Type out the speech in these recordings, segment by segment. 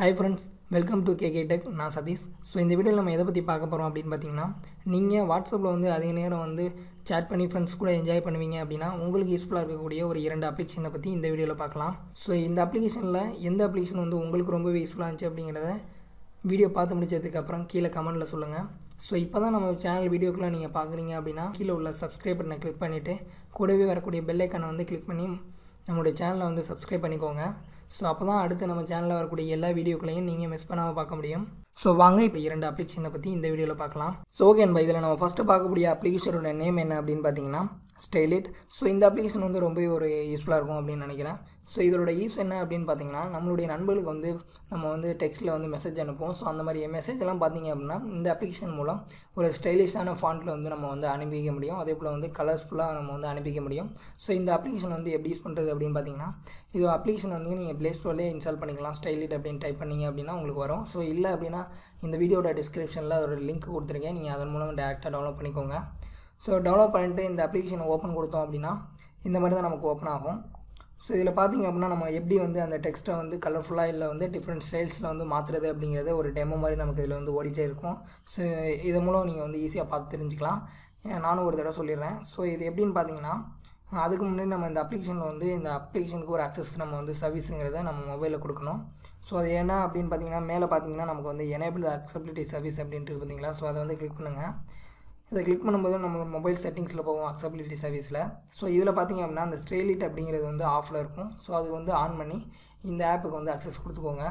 hi friends welcome to KK tech நான் Satish so இந்த வீடியோவில் நம்ம எதை பற்றி பார்க்க போகிறோம் அப்படின்னு பார்த்தீங்கன்னா நீங்கள் வாட்ஸ்அப்பில் வந்து அதிக நேரம் வந்து சேட் பண்ணி ஃப்ரெண்ட்ஸ் கூட என்ஜாய் பண்ணுவீங்க அப்படின்னா உங்களுக்கு யூஸ்ஃபுல்லாக இருக்கக்கூடிய ஒரு இரண்டு அப்ளிகேஷனை பற்றி இந்த வீடியோவில் பார்க்கலாம் ஸோ இந்த அப்ளிகேஷனில் எந்த அப்ளிகேஷன் வந்து உங்களுக்கு ரொம்பவே யூஸ்ஃபுல்லாக இருந்துச்சு அப்படிங்கிறத வீடியோ பார்த்து முடிச்சதுக்கப்புறம் கீழே கமெண்ட்டில் சொல்லுங்கள் ஸோ இப்போ தான் நம்ம சேனல் வீடியோக்கெலாம் நீங்கள் பார்க்குறீங்க அப்படின்னா கீழே உள்ள சப்ஸ்கிரைப் பட்டனை கிளிக் பண்ணிவிட்டு கூடவே வரக்கூடிய பெல் ஐக்கானை வந்து கிளிக் பண்ணி நம்மளுடைய சேனலை வந்து சப்ஸ்கிரைப் பண்ணிக்கோங்க ஸோ அப்போ தான் அடுத்து நம்ம சேனலில் வரக்கூடிய எல்லா வீடியோக்களையும் நீங்கள் மிஸ் பண்ணாமல் பார்க்க முடியும் ஸோ வாங்க இப்போ இரண்டு அப்ளிகேஷனை பற்றி இந்த வீடியோவில் பார்க்கலாம் ஸோ ஓகே என்பா இதில் நம்ம ஃபஸ்ட்டு பார்க்கக்கூடிய அப்ளிகேஷனோட நேம் என்ன அப்படின்னு பார்த்தீங்கன்னா ஸ்டைலிட் ஸோ இந்த அப்ளிகேஷன் வந்து ரொம்ப ஒரு யூஸ்ஃபுல்லாக இருக்கும் அப்படின்னு நினைக்கிறேன் ஸோ இதோட யூஸ் என்ன அப்படின்னு பார்த்தீங்கன்னா நம்மளுடைய நண்பர்களுக்கு வந்து நம்ம வந்து டெக்ஸ்ட்டில் வந்து மெசேஜ் அனுப்புவோம் ஸோ அந்த மாதிரி மெசேஜ் எல்லாம் பார்த்தீங்க அப்படின்னா இந்த அப்ளிகேஷன் மூலம் ஒரு ஸ்டைலிஷான ஃபாண்ட்டில் வந்து நம்ம வந்து அனுப்பிக்க முடியும் அதே போல் வந்து கலர்ஸ்ஃபுல்லாக நம்ம வந்து அனுப்பிக்க முடியும் ஸோ இந்த அப்ளிகேஷன் வந்து எப்படி யூஸ் பண்ணுறது அப்படின்னு பார்த்தீங்கன்னா இது அப்ளிகேஷன் வந்து நீங்கள் ப்ளே ஸ்டோர்லேயே இன்ஸ்டால் பண்ணிக்கலாம் ஸ்டைலிட் அப்படின்னு டைப் பண்ணிங்க அப்படின்னா உங்களுக்கு வரும் ஸோ இல்லை அப்படின்னா இந்த வீடியோட டிஸ்கிரிப்ஷனில் ஒரு லிங்க் கொடுத்துருக்கேன் நீங்கள் அதன் மூலம் டேரெக்டாக டவுன்லோட் பண்ணிக்கோங்க ஸோ டவுன்லோட் பண்ணிட்டு இந்த அப்ளிகேஷனை ஓப்பன் கொடுத்தோம் அப்படின்னா இந்த மாதிரி தான் நமக்கு ஓப்பன் ஆகும் ஸோ இதில் பார்த்திங்க அப்படின்னா நம்ம எப்படி வந்து அந்த டெக்ஸ்ட்டை வந்து கலர்ஃபுல்லாக இல்லை வந்து டிஃப்ரெண்ட் ஸ்டைல்ஸில் வந்து மாற்றுறது அப்படிங்கிறத ஒரு டெமோ மாதிரி நமக்கு இதில் வந்து ஓடிட்டே இருக்கும் ஸோ இதன் மூலம் நீங்கள் வந்து ஈஸியாக பார்த்து தெரிஞ்சுக்கலாம் நானும் ஒரு தடவை சொல்லிடுறேன் ஸோ இது எப்படின்னு பார்த்தீங்கன்னா அதுக்கு முன்னாடி நம்ம இந்த அப்ளிகேஷனில் வந்து இந்த அப்ளிகேஷனுக்கு ஒரு அக்சஸ் நம்ம வந்து சர்வீஸுங்கிறத நம்ம மொபைலில் கொடுக்கணும் ஸோ அது என்ன அப்படின்னு பார்த்தீங்கன்னா மேலே பார்த்தீங்கன்னா நமக்கு வந்து எனேபிள் அக்சபிலிட்டி சர்வீஸ் அப்படின்ட்டு பார்த்தீங்களா ஸோ அதை வந்து கிளிக் பண்ணுங்கள் இதை கிளிக் பண்ணும்போது நம்ம மொபைல் செட்டிங்ஸில் போவோம் அக்சபிலிட்டி சர்வீஸில் ஸோ இதில் பார்த்திங்க அப்படின்னா அந்த ஸ்ட்ரெயிலிட் அப்படிங்கிறது வந்து ஆஃபில் இருக்கும் ஸோ அது வந்து ஆன் பண்ணி இந்த ஆப்புக்கு வந்து அக்சஸ் கொடுத்துக்கோங்க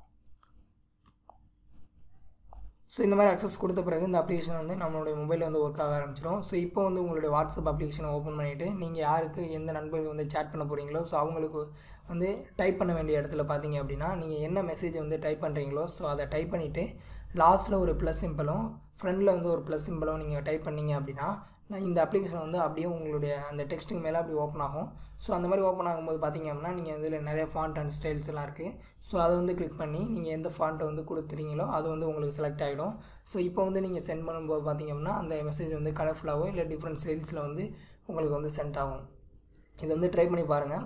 ஸோ இந்த மாதிரி அக்சஸ் கொடுத்த பிறகு இந்த அப்ளிகேஷன் வந்து நம்மளுடைய மொபைலில் வந்து ஒர்க் ஆக ஆரம்பிச்சிடும் ஸோ இப்போ வந்து உங்களுடைய வாட்ஸ்அப் அப்ளிகேஷனை ஓப்பன் பண்ணிவிட்டு நீங்கள் யாருக்கு எந்த நண்பர்கள் வந்து சேட் பண்ண போகிறீங்களோ ஸோ அவங்களுக்கு வந்து டைப் பண்ண வேண்டிய இடத்துல பார்த்தீங்க அப்படின்னா நீங்கள் என்ன மெசேஜ் வந்து டைப் பண்ணுறீங்களோ ஸோ அதை டைப் பண்ணிவிட்டு லாஸ்ட்டில் ஒரு ப்ளஸ் சிம்பிளும் ஃப்ரண்டில் வந்து ஒரு ப்ளஸ் சிம்பிளும் நீங்கள் டைப் பண்ணிங்க அப்படின்னா நான் இந்த அப்ளிகேஷன் வந்து அப்படியே உங்களுடைய அந்த டெக்ஸ்ட்டுக்கு மேலே அப்படி ஓப்பன் ஆகும் ஸோ அந்த மாதிரி ஓப்பன் ஆகும்போது பார்த்திங்க அப்படின்னா நீங்கள் இதில் நிறைய ஃபாண்ட் அண்ட் ஸ்டைல்ஸ் எல்லாம் இருக்குது ஸோ அதை வந்து கிளிக் பண்ணி நீங்கள் எந்த ஃபாண்ட்டை வந்து கொடுத்துறீங்களோ அது வந்து உங்களுக்கு செலக்ட் ஆகிடும் ஸோ இப்போ வந்து நீங்கள் சென்ட் பண்ணும்போது பார்த்திங்க அப்படின்னா அந்த மெசேஜ் வந்து கலர்ஃபுல்லாகவோ இல்லை டிஃப்ரெண்ட் ஸ்டைல்ஸில் வந்து உங்களுக்கு வந்து சென்ட் ஆகும் இதை வந்து ட்ரை பண்ணி பாருங்கள்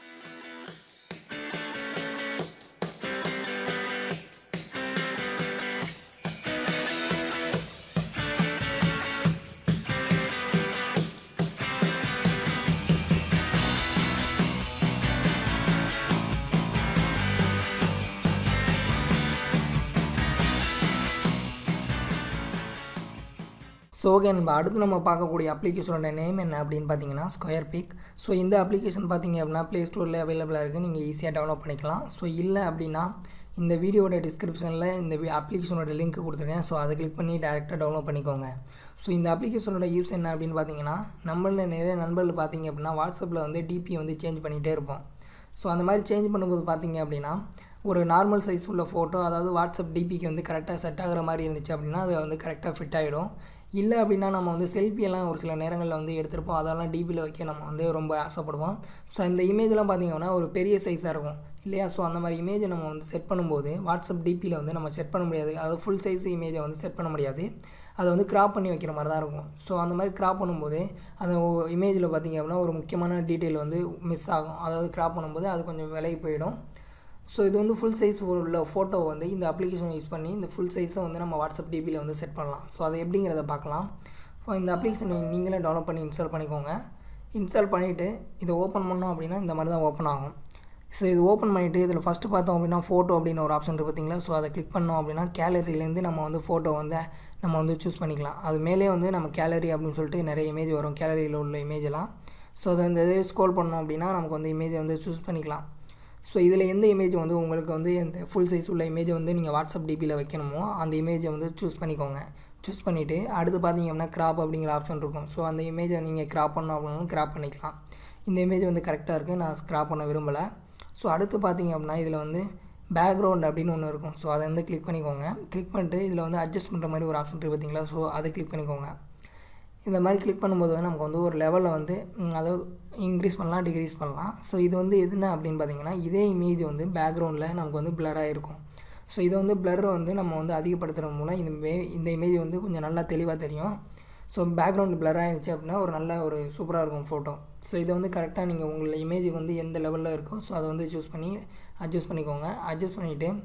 ஸோ ஓகே நம்ம அடுத்து நம்ம பார்க்கக்கூடிய அப்ளிகேஷனோட நேம் என்ன அப்படின்னு பார்த்தீங்கன்னா ஸ்கொயர் பிக் ஸோ இந்த அப்ளிகேஷன் பார்த்தீங்க அப்படின்னா ப்ளே ஸ்டோரில் அவைலபிளாக இருக்குது நீங்கள் ஈஸியாக டவுன்லோட் பண்ணிக்கலாம் ஸோ இல்லை அப்படின்னா இந்த வீடியோட டிஸ்கிரிப்ஷனில் இந்த அப்ளிகேஷனோட லிங்க் கொடுத்துருக்கேன் ஸோ அதை கிளிக் பண்ணி டேரெக்டாக டவுன்லோட் பண்ணிக்கோங்க ஸோ இந்த அப்ளிகேஷனோட யூஸ் என்ன அப்படின்னு பார்த்தீங்கன்னா நம்மளில் நிறைய நண்பர்கள் பார்த்தீங்க அப்படின்னா வாட்ஸ்அப்பில் வந்து டிபி வந்து சேஞ்ச் பண்ணிகிட்டே இருப்போம் ஸோ அந்த மாதிரி சேஞ்ச் பண்ணும்போது பார்த்தீங்க அப்படின்னா ஒரு நார்மல் சைஸ் உள்ள ஃபோட்டோ அதாவது வாட்ஸ்அப் டிபிக்கு வந்து கரெக்டாக செட் ஆகிற மாதிரி இருந்துச்சு அப்படின்னா அது வந்து கரெக்டாக ஃபிட் ஆகிடும் இல்லை அப்படின்னா நம்ம வந்து செல்ஃபியெல்லாம் ஒரு சில நேரங்களில் வந்து எடுத்திருப்போம் அதெல்லாம் டிபியில் வைக்க நம்ம வந்து ரொம்ப ஆசைப்படுவோம் ஸோ இந்த இமேஜ்லாம் பார்த்திங்கன்னா ஒரு பெரிய சைஸாக இருக்கும் இல்லையா ஸோ அந்த மாதிரி இமேஜை நம்ம வந்து செட் பண்ணும்போது வாட்ஸ்அப் டிபியில் வந்து நம்ம செட் பண்ண முடியாது அதாவது ஃபுல் சைஸ் இமேஜை வந்து செட் பண்ண முடியாது அதை வந்து கிராப் பண்ணி வைக்கிற மாதிரி தான் இருக்கும் ஸோ அந்த மாதிரி கிராப் பண்ணும்போது அந்த இமேஜில் பார்த்திங்க அப்படின்னா ஒரு முக்கியமான டீட்டெயில் வந்து மிஸ் ஆகும் அதாவது கிராப் பண்ணும்போது அது கொஞ்சம் விலகி போயிடும் ஸோ இது வந்து ஃபுல் சைஸ் உள்ள ஃபோட்டோ வந்து இந்த அப்ளிகேஷன் யூஸ் பண்ணி இந்த ஃபுல் சைஸை வந்து நம்ம வாட்ஸ்அப் டிபியில் வந்து செட் பண்ணலாம் ஸோ அது எப்படிங்கிறத பார்க்கலாம் இந்த அப்ளிகேஷனை நீங்களே டவுன்லோட் பண்ணி இன்ஸ்டால் பண்ணிக்கோங்க இன்ஸ்டால் பண்ணிவிட்டு இதை ஓப்பன் பண்ணோம் அப்படின்னா இந்த மாதிரி தான் ஓப்பன் ஆகும் ஸோ இது ஓப்பன் பண்ணிவிட்டு இதில் ஃபஸ்ட்டு பார்த்தோம் அப்படின்னா ஃபோட்டோ அப்படின்னு ஒரு ஆப்ஷன் இருக்குது பார்த்தீங்களா ஸோ அதை கிளிக் பண்ணோம் அப்படின்னா கேலரியிலேருந்து நம்ம வந்து ஃபோட்டோ வந்து நம்ம வந்து சூஸ் பண்ணிக்கலாம் அது மேலே வந்து நம்ம கேலரி அப்படின்னு சொல்லிட்டு நிறைய இமேஜ் வரும் கேலரியில் உள்ள இமேஜெல்லாம் ஸோ அதை இந்த இது ஸ்க்ரோல் பண்ணோம் அப்படின்னா நமக்கு வந்து இமேஜை வந்து சூஸ் பண்ணிக்கலாம் ஸோ இதில் எந்த இமேஜ் வந்து உங்களுக்கு வந்து இந்த ஃபுல் சைஸ் உள்ள இமேஜை வந்து நீங்கள் வாட்ஸ்அப் டிபியில் வைக்கணுமோ அந்த இமேஜை வந்து சூஸ் பண்ணிக்கோங்க சூஸ் பண்ணிவிட்டு அடுத்து பார்த்தீங்க அப்படின்னா கிராப் அப்படிங்கிற ஆப்ஷன் இருக்கும் ஸோ அந்த இமேஜை நீங்கள் கிராப் பண்ணோம் அப்படின்னாலும் கிராப் பண்ணிக்கலாம் இந்த இமேஜ் வந்து கரெக்டாக இருக்குது நான் கிராப் பண்ண விரும்பலை ஸோ அடுத்து பார்த்தீங்க அப்படின்னா இதில் வந்து பேக்ரவுண்ட் அப்படின்னு ஒன்று இருக்கும் ஸோ அதை வந்து கிளிக் பண்ணிக்கோங்க கிளிக் பண்ணிட்டு இதில் வந்து அட்ஜஸ்ட் பண்ணுற மாதிரி ஒரு ஆப்ஷன் இருக்குது பார்த்தீங்களா ஸோ அதை கிளிக் பண்ணிக்கோங்க இந்த மாதிரி கிளிக் பண்ணும்போது நமக்கு வந்து ஒரு லெவலில் வந்து அதை இன்க்ரீஸ் பண்ணலாம் டிக்ரீஸ் பண்ணலாம் ஸோ இது வந்து எதுனா அப்படின்னு பார்த்தீங்கன்னா இதே இமேஜ் வந்து பேக்ரவுண்டில் நமக்கு வந்து பிளராக இருக்கும் ஸோ இதை வந்து பிளர் வந்து நம்ம வந்து அதிகப்படுத்துகிற மூலம் இந்த மே இந்த இமேஜ் வந்து கொஞ்சம் நல்லா தெளிவாக தெரியும் ஸோ பேக்ரவுண்ட் பிளராக இருந்துச்சு அப்படின்னா ஒரு நல்ல ஒரு சூப்பராக இருக்கும் ஃபோட்டோ ஸோ இதை வந்து கரெக்டாக நீங்கள் உங்களை இமேஜுக்கு வந்து எந்த லெவலில் இருக்கோ ஸோ அதை வந்து சூஸ் பண்ணி அட்ஜஸ்ட் பண்ணிக்கோங்க அட்ஜஸ்ட் பண்ணிவிட்டு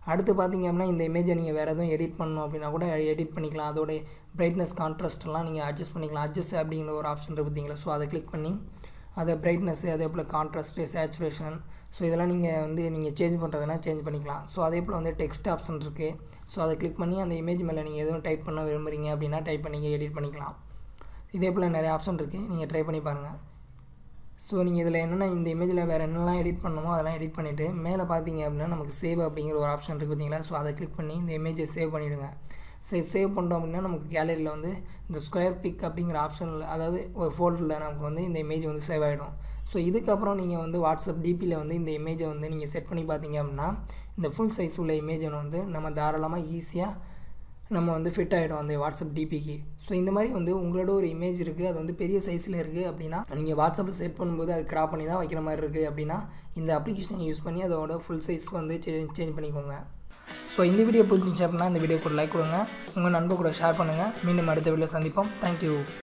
அடுத்து பார்த்தீங்க அப்படின்னா இந்த இமேஜை நீங்கள் வேறு எதுவும் எடிட் பண்ணணும் அப்படின்னா கூட எடிட் பண்ணிக்கலாம் அதோட பிரைட்னஸ் கான்ட்ராஸ்ட்லாம் நீங்கள் அட்ஜஸ்ட் பண்ணிக்கலாம் அட்ஜஸ்ட் அப்படிங்கிற ஒரு ஆப்ஷன் இருக்குது பார்த்தீங்களா ஸோ அதை கிளிக் பண்ணி அதை பிரைட்னஸ்ஸு அதே போல் கான்ட்ராஸ்ட்டு சேச்சுரேஷன் ஸோ இதெல்லாம் நீங்கள் வந்து நீங்கள் சேஞ்ச் பண்ணுறதுனா சேஞ்ச் பண்ணிக்கலாம் ஸோ அதே போல் வந்து டெக்ஸ்ட் ஆப்ஷன் இருக்குது ஸோ அதை கிளிக் பண்ணி அந்த இமேஜ் மேலே நீங்கள் எதுவும் டைப் பண்ண விரும்புகிறீங்க அப்படின்னா டைப் பண்ணி எடிட் பண்ணிக்கலாம் இதே போல் நிறைய ஆப்ஷன் இருக்குது நீங்கள் ட்ரை பண்ணி பாருங்கள் ஸோ நீங்கள் இதில் என்னென்ன இந்த இமேஜில் வேறு என்னெல்லாம் எடிட் பண்ணணுமோ அதெல்லாம் எடிட் பண்ணிவிட்டு மேலே பார்த்தீங்க அப்படின்னா நமக்கு சேவ் அப்படிங்கிற ஒரு ஆப்ஷன் இருக்குது பார்த்தீங்களா ஸோ அதை கிளிக் பண்ணி இந்த இமேஜை சேவ் பண்ணிவிடுங்க சரி சேவ் பண்ணிட்டோம் அப்படின்னா நமக்கு கேலரியில் வந்து இந்த ஸ்கொயர் பிக் அப்படிங்கிற ஆப்ஷனில் அதாவது ஒரு ஃபோல்டரில் நமக்கு வந்து இந்த இமேஜ் வந்து சேவ் ஆகிடும் ஸோ இதுக்கப்புறம் நீங்கள் வந்து வாட்ஸ்அப் டிபியில் வந்து இந்த இமேஜை வந்து நீங்கள் செட் பண்ணி பார்த்தீங்க அப்படின்னா இந்த ஃபுல் சைஸ் உள்ள இமேஜை வந்து நம்ம தாராளமாக ஈஸியாக நம்ம வந்து ஃபிட் ஆகிடும் அந்த வாட்ஸ்அப் டிபிக்கு ஸோ இந்த மாதிரி வந்து உங்களோட ஒரு இமேஜ் இருக்குது அது வந்து பெரிய சைஸில் இருக்குது அப்படின்னா நீங்கள் வாட்ஸ்அப்பில் செட் பண்ணும்போது அது கிராப் பண்ணி தான் வைக்கிற மாதிரி இருக்குது அப்படின்னா இந்த அப்ளிகேஷனை யூஸ் பண்ணி அதோட ஃபுல் சைஸ்க்கு வந்து சேஞ்ச் சேஞ்ச் பண்ணிக்கோங்க ஸோ இந்த வீடியோ பிடிச்சிருந்துச்சு அப்படின்னா இந்த வீடியோ கூட லைக் கொடுங்க உங்கள் நண்பர் கூட ஷேர் பண்ணுங்கள் மீண்டும் அடுத்த வீடியோ சந்திப்போம் தேங்க்யூ